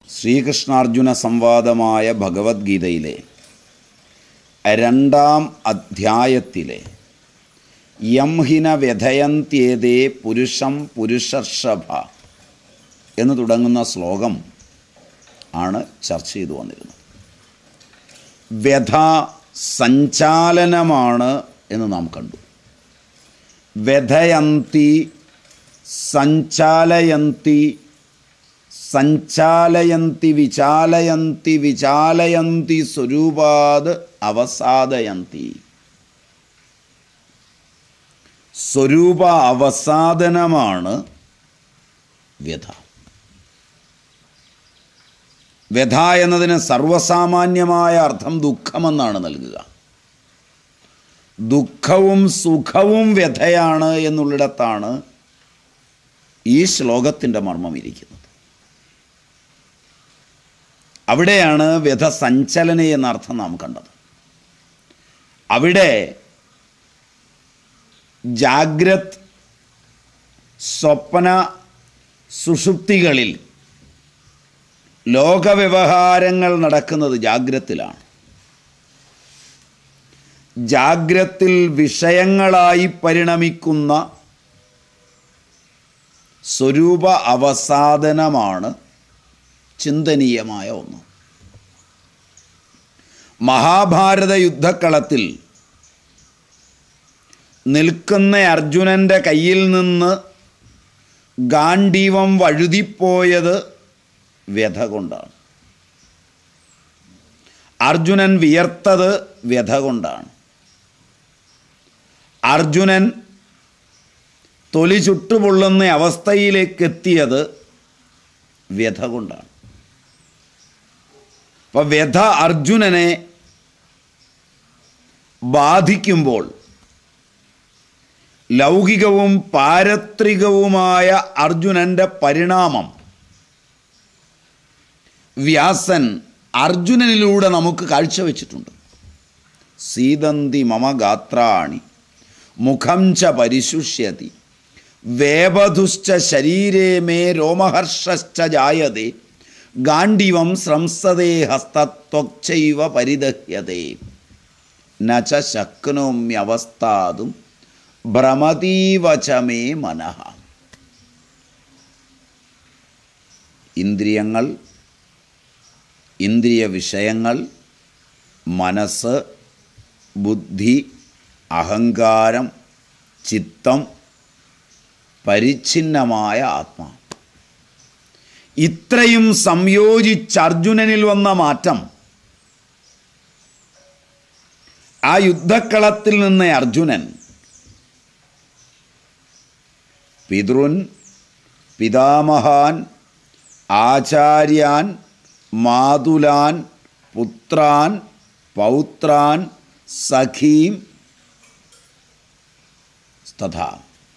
ശ്രീകൃഷ്ണാർജുന സംവാദമായ ഭഗവത്ഗീതയിലെ രണ്ടാം അധ്യായത്തിലെ യം ഹിന വ്യഥയന്ത്യേതേ പുരുഷം പുരുഷർഷഭ എന്ന് തുടങ്ങുന്ന ശ്ലോകം ആണ് ചർച്ച ചെയ്തു വന്നിരുന്നത് വ്യഥ സഞ്ചാലനമാണ് എന്ന് നാം കണ്ടു വ്യഥയന്തി സഞ്ചാലയന്തി സഞ്ചാലയന്തി വിചാലയന്തി വിചാലയന്തി സ്വരൂപാത് അവസാദയന്തി സ്വരൂപ അവസാദനമാണ് വ്യഥ വ്യഥ എന്നതിന് സർവസാമാന്യമായ അർത്ഥം ദുഃഖമെന്നാണ് നൽകുക ദുഃഖവും സുഖവും വ്യഥയാണ് എന്നുള്ളിടത്താണ് ഈ ശ്ലോകത്തിൻ്റെ മർമ്മം ഇരിക്കുന്നത് അവിടെയാണ് വ്യഥ സഞ്ചലന എന്ന അർത്ഥം നാം കണ്ടത് അവിടെ ജാഗ്രത് സ്വപ്ന സുഷുപ്തികളിൽ ലോകവ്യവഹാരങ്ങൾ നടക്കുന്നത് ജാഗ്രത്തിലാണ് ജാഗ്രത്തിൽ വിഷയങ്ങളായി പരിണമിക്കുന്ന സ്വരൂപ അവസാദനമാണ് ചിന്തനീയമായ ഒന്ന് മഹാഭാരത യുദ്ധക്കളത്തിൽ നിൽക്കുന്ന അർജുനൻ്റെ കയ്യിൽ നിന്ന് ഗാണ്ഡീവം വഴുതിപ്പോയത് വ്യഥ കൊണ്ടാണ് അർജുനൻ വിയർത്തത് വ്യഥ കൊണ്ടാണ് അർജുനൻ തൊലി ചുട്ടുപൊള്ളുന്ന അവസ്ഥയിലേക്ക് എത്തിയത് വ്യഥ കൊണ്ടാണ് അപ്പോൾ വ്യഥ അർജുനനെ ബാധിക്കുമ്പോൾ ലൗകികവും പാരത്രികവുമായ അർജുനൻ്റെ പരിണാമം വ്യാസൻ അർജുനനിലൂടെ നമുക്ക് കാഴ്ചവെച്ചിട്ടുണ്ട് സീതന്തി മമ ഗാത്രാണി മുഖം ച പരിശുഷ്യതി വേപധുശ്ച ശരീരേ മേ രോമഹർഷശ്ച ജായതേ ഗാണ്ഡിവം ശ്രംസതേ ഹസ്തത്വക്ചൈവ പരിദഹ്യതേ ന ച ശക്നോമ്യവസ്ഥാതും ഭ്രമതീവച മേ മനഃ ഇന്ദ്രിയങ്ങൾ ഇന്ദ്രിയ വിഷയങ്ങൾ മനസ്സ് ബുദ്ധി അഹങ്കാരം ചിത്തം പരിച്ഛിന്നമായ ആത്മാ ഇത്രയും സംയോജിച്ച് അർജുനനിൽ വന്ന മാറ്റം ആ യുദ്ധക്കളത്തിൽ നിന്ന് അർജുനൻ പിതൃൻ പിതാമഹാൻ ആചാര്യാൻ മാതുലാൻ പുത്രാൻ പൗത്രാൻ സഖീം തഥാ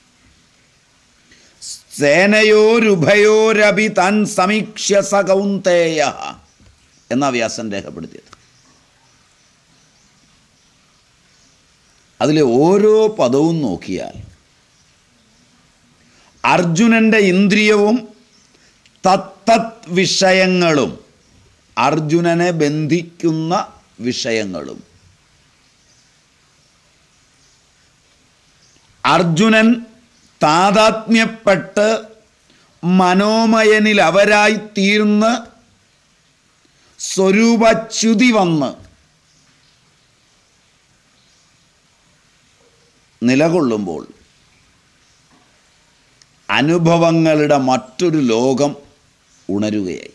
സേനയോരുഭയോരപി താൻ സമീക്ഷ്യ സ കൗന്തേയ എന്ന വ്യാസൻ രേഖപ്പെടുത്തിയത് അതിലെ ഓരോ പദവും നോക്കിയാൽ അർജുനൻ്റെ ഇന്ദ്രിയവും തത്തത് വിഷയങ്ങളും അർജുനനെ ബന്ധിക്കുന്ന വിഷയങ്ങളും അർജുനൻ താതാത്മ്യപ്പെട്ട് മനോമയനിൽ അവരായി തീർന്ന് സ്വരൂപച്യുതി വന്ന് നിലകൊള്ളുമ്പോൾ അനുഭവങ്ങളുടെ മറ്റൊരു ലോകം ഉണരുകയായി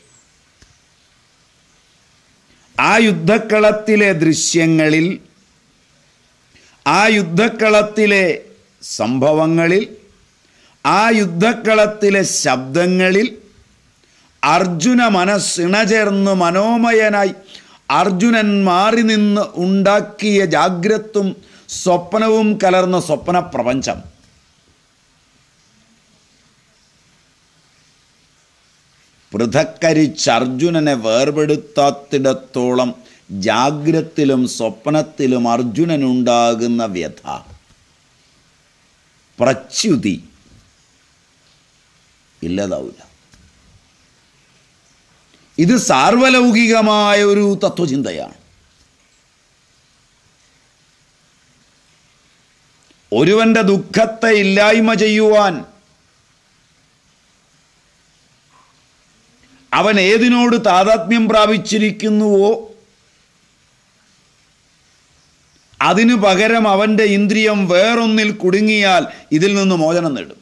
ആ യുദ്ധക്കളത്തിലെ ദൃശ്യങ്ങളിൽ ആ യുദ്ധക്കളത്തിലെ സംഭവങ്ങളിൽ ആ യുദ്ധക്കളത്തിലെ ശബ്ദങ്ങളിൽ അർജുന മനസ്സിണചേർന്ന് മനോമയനായി അർജുനൻ മാറി നിന്ന് ഉണ്ടാക്കിയ ജാഗ്രത്തും സ്വപ്നവും കലർന്ന സ്വപ്ന പ്രപഞ്ചം പൃഥക്കരിച്ച് അർജുനനെ വേർപെടുത്താത്തിടത്തോളം ജാഗ്രത്തിലും സ്വപ്നത്തിലും അർജുനനുണ്ടാകുന്ന വ്യഥ പ്രച്യുതി ഇല്ലതാവില്ല ഇത് സാർവലൗകികമായ ഒരു തത്വചിന്തയാണ് ഒരുവന്റെ ദുഃഖത്തെ ഇല്ലായ്മ ചെയ്യുവാൻ അവൻ ഏതിനോട് താതാത്മ്യം പ്രാപിച്ചിരിക്കുന്നുവോ അതിനു പകരം അവൻ്റെ ഇന്ദ്രിയം വേറൊന്നിൽ കുടുങ്ങിയാൽ ഇതിൽ നിന്ന് മോചനം നേടും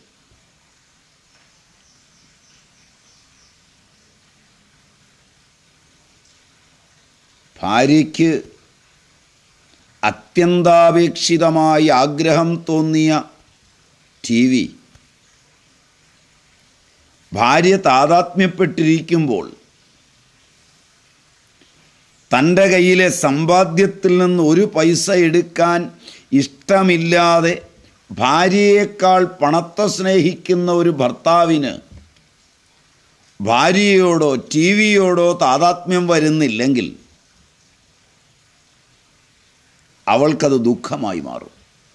ഭാര്യയ്ക്ക് അത്യന്താപേക്ഷിതമായി ആഗ്രഹം തോന്നിയ ടി വി ഭാര്യ താതാത്മ്യപ്പെട്ടിരിക്കുമ്പോൾ തൻ്റെ കയ്യിലെ സമ്പാദ്യത്തിൽ നിന്ന് ഒരു പൈസ എടുക്കാൻ ഇഷ്ടമില്ലാതെ ഭാര്യയേക്കാൾ പണത്തെ സ്നേഹിക്കുന്ന ഒരു ഭർത്താവിന് ഭാര്യയോടോ ടി വിയോടോ താതാത്മ്യം വരുന്നില്ലെങ്കിൽ അവൾക്കത് ദുഃഖമായി മാറും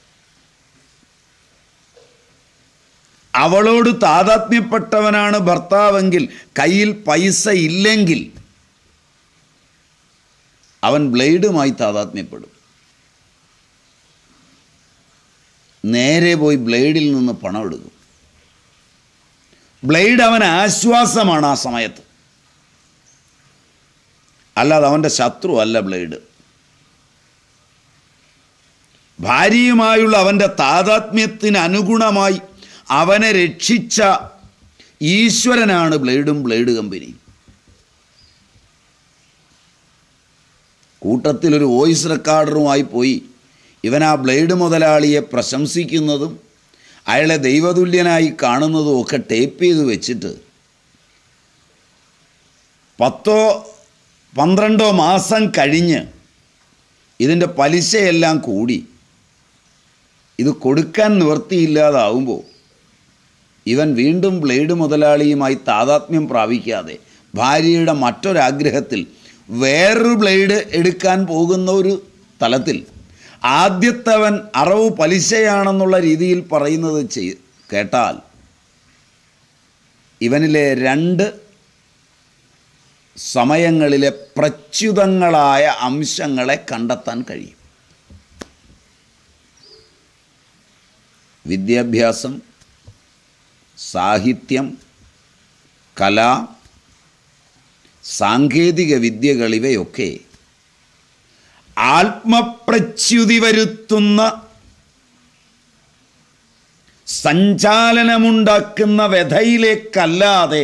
അവളോട് താതാത്മ്യപ്പെട്ടവനാണ് ഭർത്താവെങ്കിൽ കയ്യിൽ പൈസ ഇല്ലെങ്കിൽ അവൻ ബ്ലേഡുമായി താതാത്മ്യപ്പെടും നേരെ പോയി ബ്ലേഡിൽ നിന്ന് പണം എടുക്കും ബ്ലേഡ് അവന് ആശ്വാസമാണ് ആ സമയത്ത് അല്ലാതെ അവൻ്റെ ശത്രു അല്ല ബ്ലേഡ് ഭാര്യയുമായുള്ള അവൻ്റെ താതാത്മ്യത്തിന് അനുഗുണമായി അവനെ രക്ഷിച്ച ഈശ്വരനാണ് ബ്ലേഡും ബ്ലേഡ് കമ്പനിയും കൂട്ടത്തിലൊരു വോയിസ് റെക്കോർഡറുമായി പോയി ഇവൻ ആ ബ്ലേഡ് മുതലാളിയെ പ്രശംസിക്കുന്നതും അയാളെ ദൈവതുല്യനായി കാണുന്നതും ഒക്കെ ടേപ്പ് ചെയ്ത് വെച്ചിട്ട് പത്തോ പന്ത്രണ്ടോ മാസം കഴിഞ്ഞ് ഇതിൻ്റെ പലിശയെല്ലാം കൂടി ഇത് കൊടുക്കാൻ നിവർത്തിയില്ലാതാവുമ്പോൾ ഇവൻ വീണ്ടും ബ്ലേഡ് മുതലാളിയുമായി താതാത്മ്യം പ്രാപിക്കാതെ ഭാര്യയുടെ മറ്റൊരാഗ്രഹത്തിൽ വേറൊരു ബ്ലേഡ് എടുക്കാൻ പോകുന്ന ഒരു തലത്തിൽ ആദ്യത്തവൻ അറവ് പലിശയാണെന്നുള്ള രീതിയിൽ പറയുന്നത് ചെയ് കേട്ടാൽ ഇവനിലെ രണ്ട് സമയങ്ങളിലെ പ്രച്യുതങ്ങളായ അംശങ്ങളെ കണ്ടെത്താൻ കഴിയും വിദ്യാഭ്യാസം സാഹിത്യം കല സാങ്കേതിക വിദ്യകൾ ഇവയൊക്കെ ആത്മപ്രച്യുതി വരുത്തുന്ന സഞ്ചാലനമുണ്ടാക്കുന്ന വ്യഥയിലേക്കല്ലാതെ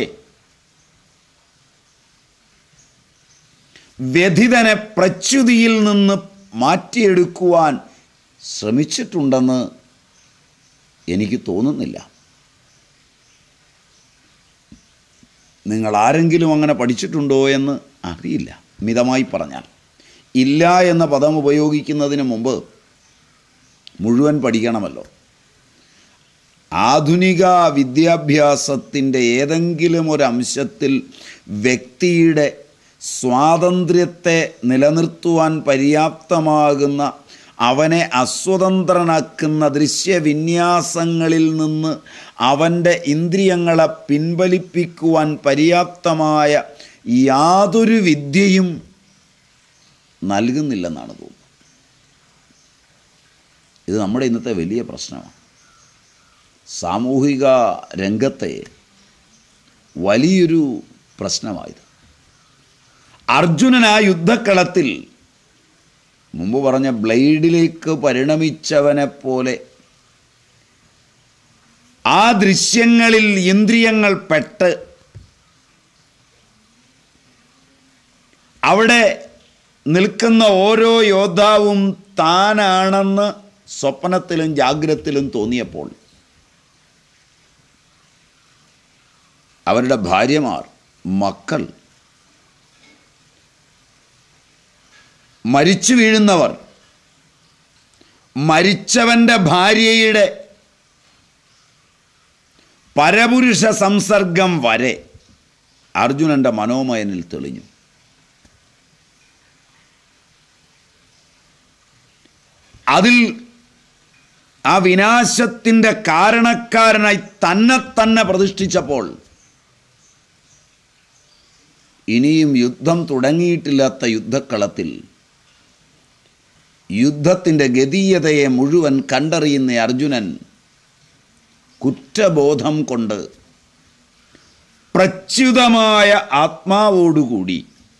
വ്യഥിതനെ പ്രച്യുതിയിൽ നിന്ന് മാറ്റിയെടുക്കുവാൻ ശ്രമിച്ചിട്ടുണ്ടെന്ന് എനിക്ക് തോന്നുന്നില്ല നിങ്ങൾ ആരെങ്കിലും അങ്ങനെ പഠിച്ചിട്ടുണ്ടോ എന്ന് അറിയില്ല മിതമായി പറഞ്ഞാൽ ഇല്ല എന്ന പദം ഉപയോഗിക്കുന്നതിന് മുമ്പ് മുഴുവൻ പഠിക്കണമല്ലോ ആധുനിക വിദ്യാഭ്യാസത്തിൻ്റെ ഏതെങ്കിലും ഒരു അംശത്തിൽ വ്യക്തിയുടെ സ്വാതന്ത്ര്യത്തെ നിലനിർത്തുവാൻ പര്യാപ്തമാകുന്ന അവനെ അസ്വതന്ത്രനാക്കുന്ന ദൃശ്യവിന്യാസങ്ങളിൽ നിന്ന് അവൻ്റെ ഇന്ദ്രിയങ്ങളെ പിൻവലിപ്പിക്കുവാൻ പര്യാപ്തമായ യാതൊരു വിദ്യയും നൽകുന്നില്ലെന്നാണ് തോന്നുന്നത് ഇത് നമ്മുടെ ഇന്നത്തെ വലിയ പ്രശ്നമാണ് സാമൂഹിക രംഗത്തെ വലിയൊരു പ്രശ്നമായത് അർജുനൻ ആ യുദ്ധക്കളത്തിൽ മുമ്പ് പറഞ്ഞ ബ്ലേഡിലേക്ക് പരിണമിച്ചവനെ പോലെ ആ ദൃശ്യങ്ങളിൽ ഇന്ദ്രിയങ്ങൾ പെട്ട് അവിടെ നിൽക്കുന്ന ഓരോ യോദ്ധാവും താനാണെന്ന് സ്വപ്നത്തിലും ജാഗ്രത്തിലും തോന്നിയപ്പോൾ അവരുടെ ഭാര്യമാർ മക്കൾ മരിച്ചു വീഴുന്നവർ മരിച്ചവൻ്റെ ഭാര്യയുടെ പരപുരുഷ സംസർഗം വരെ അർജുനൻ്റെ മനോമയനിൽ തെളിഞ്ഞു അതിൽ ആ വിനാശത്തിൻ്റെ കാരണക്കാരനായി തന്നെ തന്നെ പ്രതിഷ്ഠിച്ചപ്പോൾ ഇനിയും യുദ്ധം തുടങ്ങിയിട്ടില്ലാത്ത യുദ്ധക്കളത്തിൽ യുദ്ധത്തിൻ്റെ ഗതീയതയെ മുഴുവൻ കണ്ടറിയുന്ന അർജുനൻ കുറ്റബോധം കൊണ്ട് പ്രച്യുതമായ ആത്മാവോടുകൂടി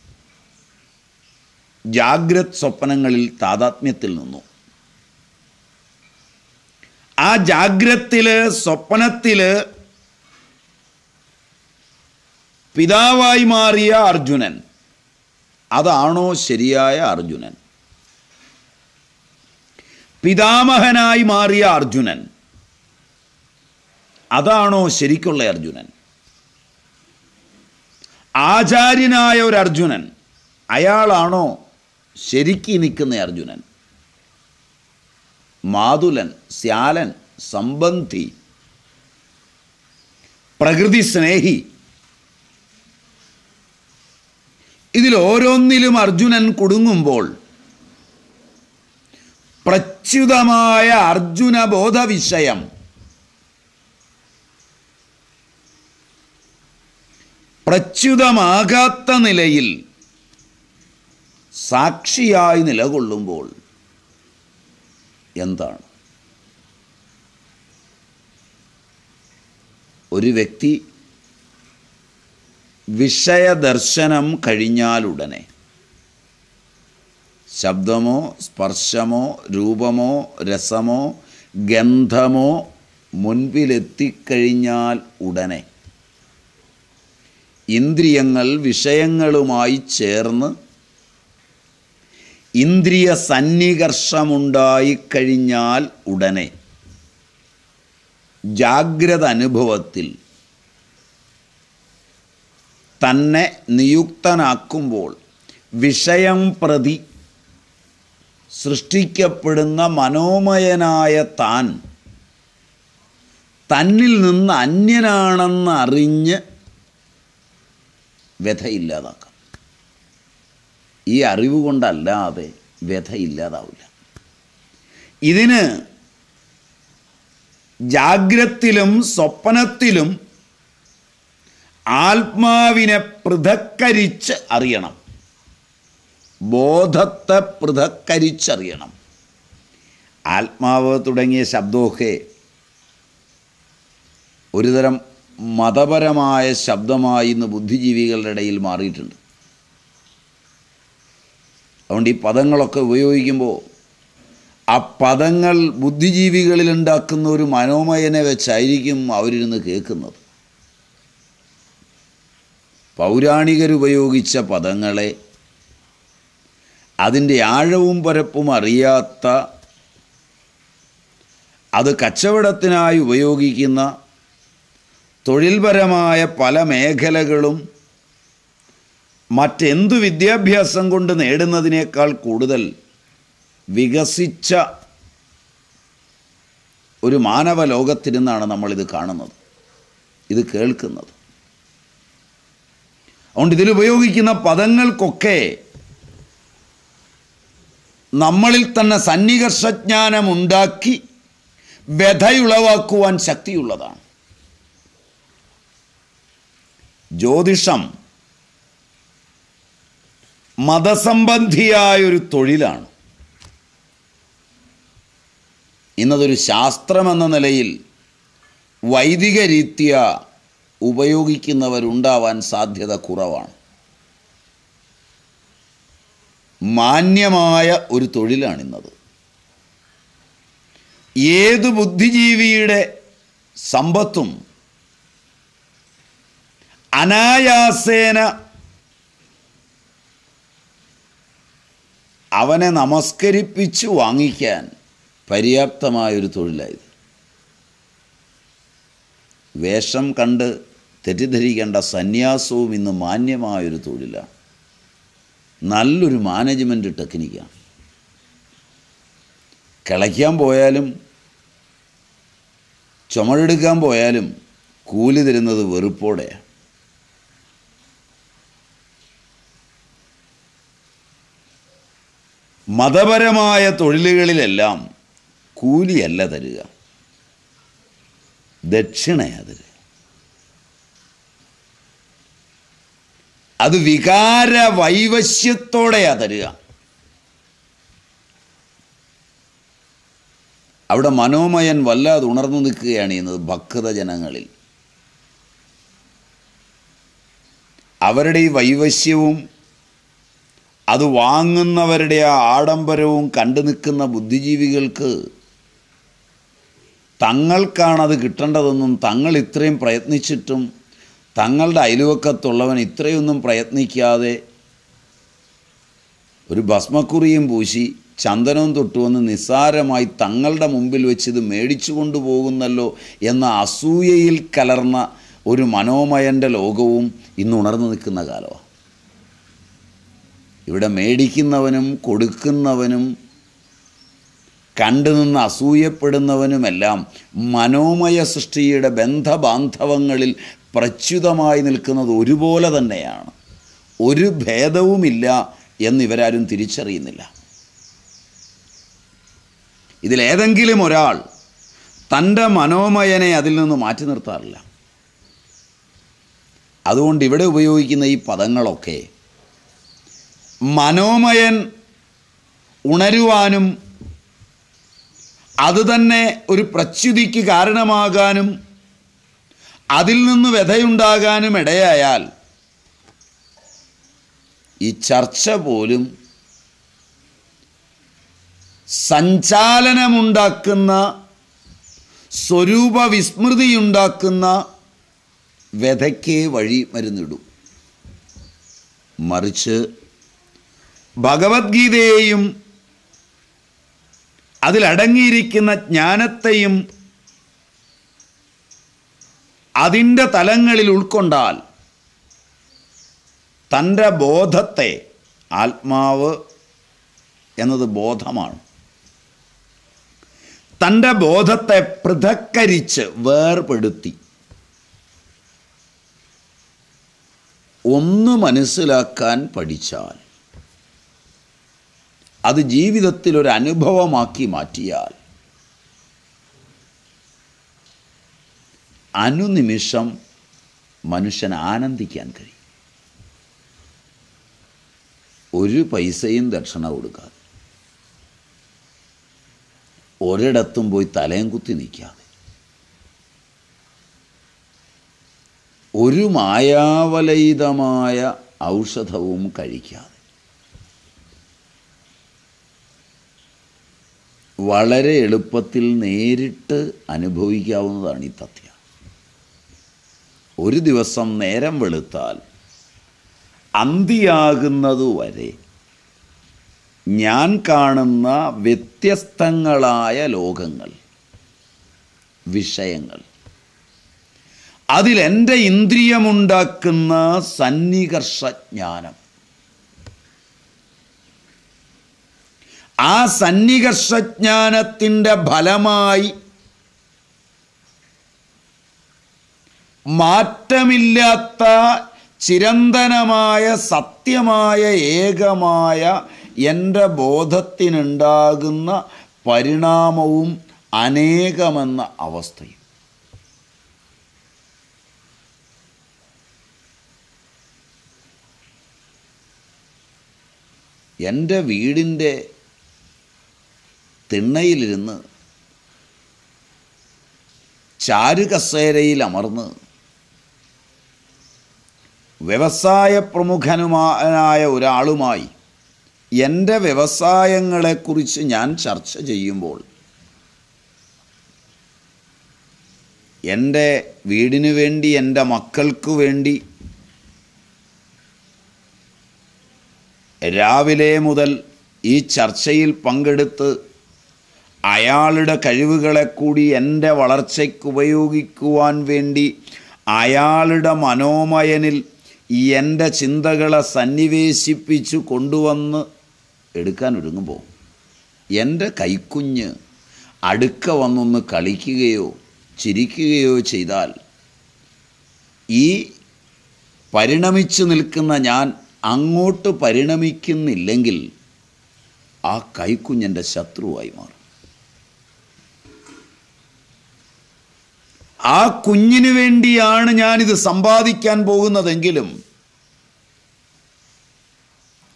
ജാഗ്രത് സ്വപ്നങ്ങളിൽ താതാത്മ്യത്തിൽ നിന്നു ആ ജാഗ്രത്തില് സ്വപ്നത്തില് പിതാവായി മാറിയ അർജുനൻ അതാണോ ശരിയായ അർജുനൻ പിതാമഹനായി മാറിയ അർജുനൻ അതാണോ ശരിക്കുള്ള അർജുനൻ ആചാര്യനായ ഒരു അർജുനൻ അയാളാണോ ശരിക്ക് നിൽക്കുന്ന അർജുനൻ മാതുലൻ ശ്യാലൻ സംബന്ധി പ്രകൃതി സ്നേഹി ഇതിൽ ഓരോന്നിലും അർജുനൻ കുടുങ്ങുമ്പോൾ പ്രച്യുതമായ അർജുനബോധ വിഷയം പ്രച്യുതമാകാത്ത നിലയിൽ സാക്ഷിയായി നിലകൊള്ളുമ്പോൾ എന്താണ് ഒരു വ്യക്തി വിഷയദർശനം കഴിഞ്ഞാലുടനെ ശബ്ദമോ സ്പർശമോ രൂപമോ രസമോ ഗന്ധമോ മുൻപിലെത്തിക്കഴിഞ്ഞാൽ ഉടനെ ഇന്ദ്രിയങ്ങൾ വിഷയങ്ങളുമായി ചേർന്ന് ഇന്ദ്രിയ സന്നികർഷമുണ്ടായിക്കഴിഞ്ഞാൽ ഉടനെ ജാഗ്രത അനുഭവത്തിൽ തന്നെ നിയുക്തനാക്കുമ്പോൾ വിഷയം പ്രതി സൃഷ്ടിക്കപ്പെടുന്ന മനോമയനായ താൻ തന്നിൽ നിന്ന് അന്യനാണെന്ന് അറിഞ്ഞ് വ്യഥയില്ലാതാക്കാം ഈ അറിവ് കൊണ്ടല്ലാതെ വ്യഥയില്ലാതാവില്ല ഇതിന് ജാഗ്രത്തിലും സ്വപ്നത്തിലും ആത്മാവിനെ പൃഥക്കരിച്ച് അറിയണം ബോധത്തെ പൃഥക്കരിച്ചറിയണം ആത്മാവ് തുടങ്ങിയ ശബ്ദമൊക്കെ ഒരുതരം മതപരമായ ശബ്ദമായി ഇന്ന് ബുദ്ധിജീവികളുടെ ഇടയിൽ മാറിയിട്ടുണ്ട് അതുകൊണ്ട് ഈ പദങ്ങളൊക്കെ ഉപയോഗിക്കുമ്പോൾ ആ പദങ്ങൾ ബുദ്ധിജീവികളിൽ ഉണ്ടാക്കുന്ന ഒരു മനോമയനെ വെച്ചായിരിക്കും അവരിരുന്ന് കേൾക്കുന്നത് പൗരാണികരുപയോഗിച്ച പദങ്ങളെ അതിൻ്റെ ആഴവും പരപ്പും അറിയാത്ത അത് കച്ചവടത്തിനായി ഉപയോഗിക്കുന്ന തൊഴിൽപരമായ പല മേഖലകളും മറ്റെന്തു വിദ്യാഭ്യാസം കൊണ്ട് നേടുന്നതിനേക്കാൾ കൂടുതൽ വികസിച്ച ഒരു മാനവ ലോകത്തിരുന്നാണ് നമ്മളിത് കാണുന്നത് ഇത് കേൾക്കുന്നത് അതുകൊണ്ട് ഇതിലുപയോഗിക്കുന്ന പദങ്ങൾക്കൊക്കെ നമ്മളിൽ തന്നെ സന്നികർഷജ്ഞാനമുണ്ടാക്കി വ്യഥയുളവാക്കുവാൻ ശക്തിയുള്ളതാണ് ജ്യോതിഷം മതസംബന്ധിയായൊരു തൊഴിലാണ് ഇന്നതൊരു ശാസ്ത്രമെന്ന നിലയിൽ വൈദിക രീത്യ ഉപയോഗിക്കുന്നവരുണ്ടാവാൻ സാധ്യത കുറവാണ് മാന്യമായ ഒരു തൊഴിലാണിന്നത് ഏത് ബുദ്ധിജീവിയുടെ സമ്പത്തും അനായാസേന അവനെ നമസ്കരിപ്പിച്ച് വാങ്ങിക്കാൻ പര്യാപ്തമായൊരു തൊഴിലായത് വേഷം കണ്ട് തെറ്റിദ്ധരിക്കേണ്ട സന്യാസവും ഇന്ന് മാന്യമായൊരു തൊഴിലാണ് നല്ലൊരു മാനേജ്മെൻറ്റ് ടെക്നിക്കാണ് കിളയ്ക്കാൻ പോയാലും ചുമടെടുക്കാൻ പോയാലും കൂലി തരുന്നത് വെറുപ്പോടെയാണ് മതപരമായ തൊഴിലുകളിലെല്ലാം കൂലിയല്ല തരിക ദക്ഷിണയാ തരിക അത് വികാര വൈവശ്യത്തോടെയാ തരിക അവിടെ മനോമയൻ വല്ലാതെ ഉണർന്നു നിൽക്കുകയാണ് ചെയ്യുന്നത് ഭക്ത ജനങ്ങളിൽ അവരുടെ ഈ വൈവശ്യവും അത് വാങ്ങുന്നവരുടെ ആ ആഡംബരവും കണ്ടു നിൽക്കുന്ന ബുദ്ധിജീവികൾക്ക് തങ്ങൾക്കാണത് കിട്ടേണ്ടതെന്നും തങ്ങൾ ഇത്രയും പ്രയത്നിച്ചിട്ടും തങ്ങളുടെ അയലുവക്കത്തുള്ളവൻ ഇത്രയൊന്നും പ്രയത്നിക്കാതെ ഒരു ഭസ്മക്കുറിയും പൂശി ചന്ദനവും തൊട്ടുവന്ന് നിസ്സാരമായി തങ്ങളുടെ മുമ്പിൽ വെച്ച് ഇത് മേടിച്ചു കൊണ്ടുപോകുന്നല്ലോ എന്ന അസൂയയിൽ കലർന്ന ഒരു മനോമയൻ്റെ ലോകവും ഇന്ന് ഉണർന്നു നിൽക്കുന്ന കാലമാണ് ഇവിടെ മേടിക്കുന്നവനും കൊടുക്കുന്നവനും കണ്ടുനിന്ന് അസൂയപ്പെടുന്നവനുമെല്ലാം മനോമയ സൃഷ്ടിയുടെ ബന്ധബാന്ധവങ്ങളിൽ പ്രച്യുതമായി നിൽക്കുന്നത് ഒരുപോലെ തന്നെയാണ് ഒരു ഭേദവുമില്ല എന്നിവരാരും തിരിച്ചറിയുന്നില്ല ഇതിലേതെങ്കിലും ഒരാൾ തൻ്റെ മനോമയനെ അതിൽ നിന്ന് മാറ്റി നിർത്താറില്ല അതുകൊണ്ട് ഇവിടെ ഉപയോഗിക്കുന്ന ഈ പദങ്ങളൊക്കെ മനോമയൻ ഉണരുവാനും അതുതന്നെ ഒരു പ്രച്യുതിക്ക് കാരണമാകാനും അതിൽ നിന്ന് വ്യഥയുണ്ടാകാനും ഇടയായാൽ ഈ ചർച്ച പോലും സഞ്ചാലനമുണ്ടാക്കുന്ന സ്വരൂപ വിസ്മൃതിയുണ്ടാക്കുന്ന വ്യഥയ്ക്ക് വഴി മരുന്നിടും മറിച്ച് ഭഗവത്ഗീതയെയും അതിലടങ്ങിയിരിക്കുന്ന ജ്ഞാനത്തെയും അതിൻ്റെ തലങ്ങളിൽ ഉൾക്കൊണ്ടാൽ തൻ്റെ ബോധത്തെ ആത്മാവ് എന്നത് ബോധമാണ് തൻ്റെ ബോധത്തെ പൃഥക്കരിച്ച് വേർപെടുത്തി ഒന്ന് മനസ്സിലാക്കാൻ പഠിച്ചാൽ അത് ജീവിതത്തിൽ ഒരു അനുഭവമാക്കി മാറ്റിയാൽ അനുനിമിഷം മനുഷ്യൻ ആനന്ദിക്കാൻ കഴിയും ഒരു പൈസയും ദക്ഷിണ കൊടുക്കാതെ ഒരിടത്തും പോയി തലയും കുത്തി നിൽക്കാതെ ഒരു മായാവലയിതമായ ഔഷധവും കഴിക്കാതെ വളരെ എളുപ്പത്തിൽ നേരിട്ട് അനുഭവിക്കാവുന്നതാണ് ഈ തഥ്യ ഒരു ദിവസം നേരം വെളുത്താൽ അന്തിയാകുന്നതുവരെ ഞാൻ കാണുന്ന വ്യത്യസ്തങ്ങളായ ലോകങ്ങൾ വിഷയങ്ങൾ അതിലെൻ്റെ ഇന്ദ്രിയമുണ്ടാക്കുന്ന സന്നികർഷജ്ഞാനം ആ സന്നികർഷജ്ഞാനത്തിൻ്റെ ഫലമായി മാറ്റമില്ലാത്ത ചിരന്തനമായ സത്യമായ ഏകമായ എൻ്റെ ബോധത്തിനുണ്ടാകുന്ന പരിണാമവും അനേകമെന്ന അവസ്ഥയും എൻ്റെ വീടിൻ്റെ തിണ്ണയിലിരുന്ന് ചാരുകസേരയിൽ അമർന്ന് വ്യവസായ പ്രമുഖനുമായ ഒരാളുമായി എൻ്റെ വ്യവസായങ്ങളെക്കുറിച്ച് ഞാൻ ചർച്ച ചെയ്യുമ്പോൾ എൻ്റെ വീടിനു വേണ്ടി എൻ്റെ മക്കൾക്ക് വേണ്ടി രാവിലെ മുതൽ ഈ ചർച്ചയിൽ പങ്കെടുത്ത് അയാളുടെ കഴിവുകളെ കൂടി എൻ്റെ വളർച്ചയ്ക്ക് ഉപയോഗിക്കുവാൻ വേണ്ടി അയാളുടെ മനോമയനിൽ എൻ്റെ ചിന്തകളെ സന്നിവേശിപ്പിച്ചു കൊണ്ടുവന്ന് എടുക്കാൻ ഒരുങ്ങുമ്പോൾ എൻ്റെ കൈക്കുഞ്ഞ് അടുക്ക വന്നൊന്ന് കളിക്കുകയോ ചിരിക്കുകയോ ചെയ്താൽ ഈ പരിണമിച്ചു നിൽക്കുന്ന ഞാൻ അങ്ങോട്ട് പരിണമിക്കുന്നില്ലെങ്കിൽ ആ കൈക്കുഞ്ഞൻ്റെ ശത്രുവായി മാറും ആ കുഞ്ഞിന് വേണ്ടിയാണ് ഞാനിത് സമ്പാദിക്കാൻ പോകുന്നതെങ്കിലും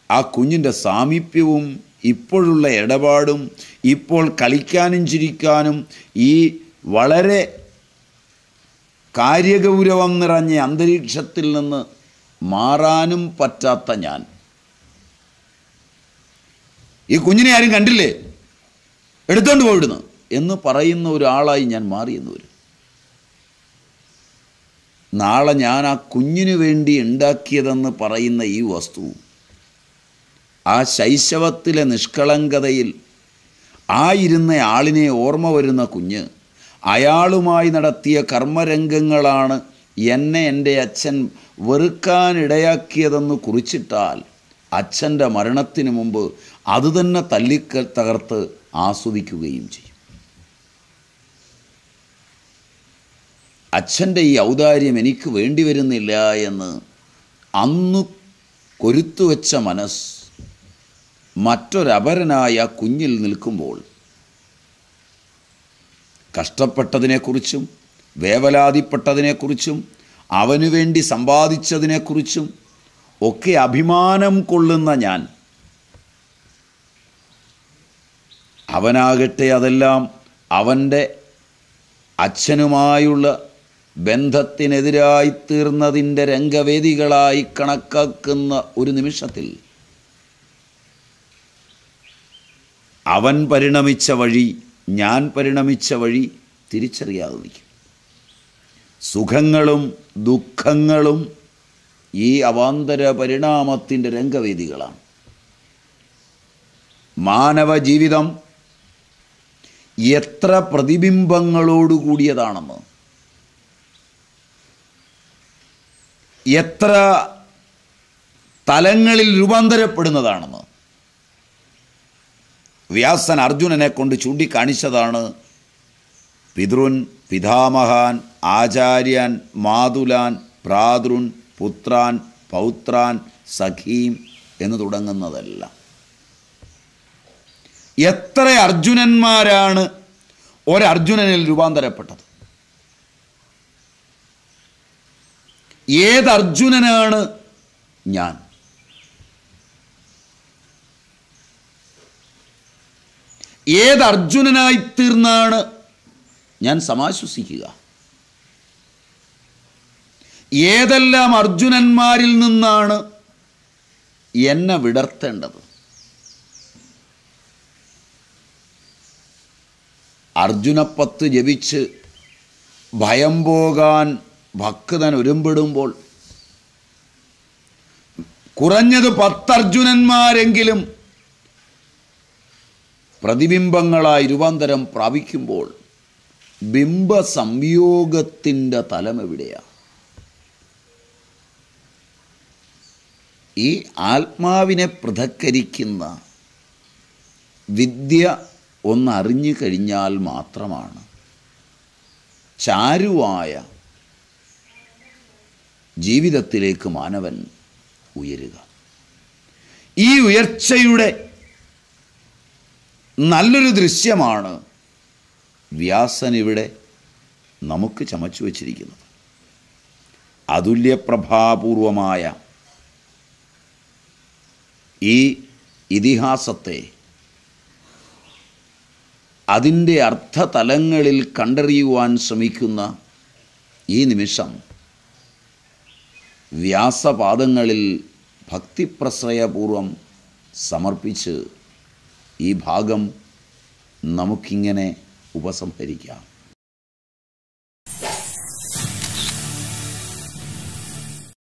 ആ കുഞ്ഞിൻ്റെ സാമീപ്യവും ഇപ്പോഴുള്ള ഇടപാടും ഇപ്പോൾ കളിക്കാനും ചിരിക്കാനും ഈ വളരെ കാര്യഗൗരവം നിറഞ്ഞ അന്തരീക്ഷത്തിൽ നിന്ന് മാറാനും പറ്റാത്ത ഞാൻ ഈ കുഞ്ഞിനെ ആരും കണ്ടില്ലേ എടുത്തോണ്ട് പോയിടുന്നു എന്ന് പറയുന്ന ഒരാളായി ഞാൻ മാറിയെന്ന് വരും നാളെ ഞാൻ ആ കുഞ്ഞിനു വേണ്ടി ഉണ്ടാക്കിയതെന്ന് പറയുന്ന ഈ വസ്തു ആ ശൈശവത്തിലെ നിഷ്കളങ്കതയിൽ ആയിരുന്ന ആളിനെ ഓർമ്മ വരുന്ന കുഞ്ഞ് അയാളുമായി നടത്തിയ കർമ്മരംഗങ്ങളാണ് എന്നെ എൻ്റെ അച്ഛൻ വെറുക്കാനിടയാക്കിയതെന്ന് കുറിച്ചിട്ടാൽ അച്ഛൻ്റെ മരണത്തിന് മുമ്പ് അതുതന്നെ തല്ലിക്ക തകർത്ത് ആസ്വദിക്കുകയും ചെയ്യും അച്ഛൻ്റെ ഈ ഔദാര്യം എനിക്ക് വേണ്ടി വരുന്നില്ല എന്ന് അന്ന് കൊരുത്തുവെച്ച മനസ്സ് മറ്റൊരപരനായ കുഞ്ഞിൽ നിൽക്കുമ്പോൾ കഷ്ടപ്പെട്ടതിനെക്കുറിച്ചും വേവലാതിപ്പെട്ടതിനെക്കുറിച്ചും അവനു വേണ്ടി സമ്പാദിച്ചതിനെക്കുറിച്ചും ഒക്കെ അഭിമാനം കൊള്ളുന്ന ഞാൻ അവനാകട്ടെ അതെല്ലാം അവൻ്റെ അച്ഛനുമായുള്ള ബന്ധത്തിനെതിരായി തീർന്നതിൻ്റെ രംഗവേദികളായി കണക്കാക്കുന്ന ഒരു നിമിഷത്തിൽ അവൻ പരിണമിച്ച വഴി ഞാൻ പരിണമിച്ച വഴി തിരിച്ചറിയാതെ നിൽക്കും സുഖങ്ങളും ദുഃഖങ്ങളും ഈ അവാന്തര പരിണാമത്തിൻ്റെ രംഗവേദികളാണ് മാനവ ജീവിതം എത്ര പ്രതിബിംബങ്ങളോടുകൂടിയതാണെന്ന് എത്ര തലങ്ങളിൽ രൂപാന്തരപ്പെടുന്നതാണെന്ന് വ്യാസൻ അർജുനനെ കൊണ്ട് ചൂണ്ടിക്കാണിച്ചതാണ് പിതൃൻ പിതാമഹാൻ ആചാര്യൻ മാതുലാൻ ഭ്രാതൃൻ പുത്രാൻ പൗത്രാൻ സഖീം എന്ന് തുടങ്ങുന്നതെല്ലാം എത്ര അർജുനന്മാരാണ് ഒരർജുനനിൽ രൂപാന്തരപ്പെട്ടത് ഏത് അർജുനനാണ് ഞാൻ ഏത് അർജുനനായി തീർന്നാണ് ഞാൻ സമാശ്വസിക്കുക ഏതെല്ലാം അർജുനന്മാരിൽ നിന്നാണ് എന്നെ വിടർത്തേണ്ടത് അർജുനപ്പത്ത് ജപിച്ച് ഭയം പോകാൻ ഭക്തൻ ഒരുമ്പിടുമ്പോൾ കുറഞ്ഞത് പത്തർജുനന്മാരെങ്കിലും പ്രതിബിംബങ്ങളായി രൂപാന്തരം പ്രാപിക്കുമ്പോൾ ബിംബ സംയോഗത്തിൻ്റെ തലം എവിടെയാണ് ഈ ആത്മാവിനെ പൃഥക്കരിക്കുന്ന വിദ്യ ഒന്നറിഞ്ഞു കഴിഞ്ഞാൽ മാത്രമാണ് ചാരുവായ ജീവിതത്തിലേക്ക് മാനവൻ ഉയരുക ഈ ഉയർച്ചയുടെ നല്ലൊരു ദൃശ്യമാണ് വ്യാസൻ ഇവിടെ നമുക്ക് ചമച്ചു വച്ചിരിക്കുന്നത് അതുല്യപ്രഭാപൂർവമായ ഈ ഇതിഹാസത്തെ അതിൻ്റെ അർത്ഥതലങ്ങളിൽ കണ്ടറിയുവാൻ ശ്രമിക്കുന്ന ഈ നിമിഷം വ്യാസപാദങ്ങളിൽ ഭക്തിപ്രശ്രയപൂർവം സമർപ്പിച്ച് ഈ ഭാഗം നമുക്കിങ്ങനെ ഉപസംഹരിക്കാം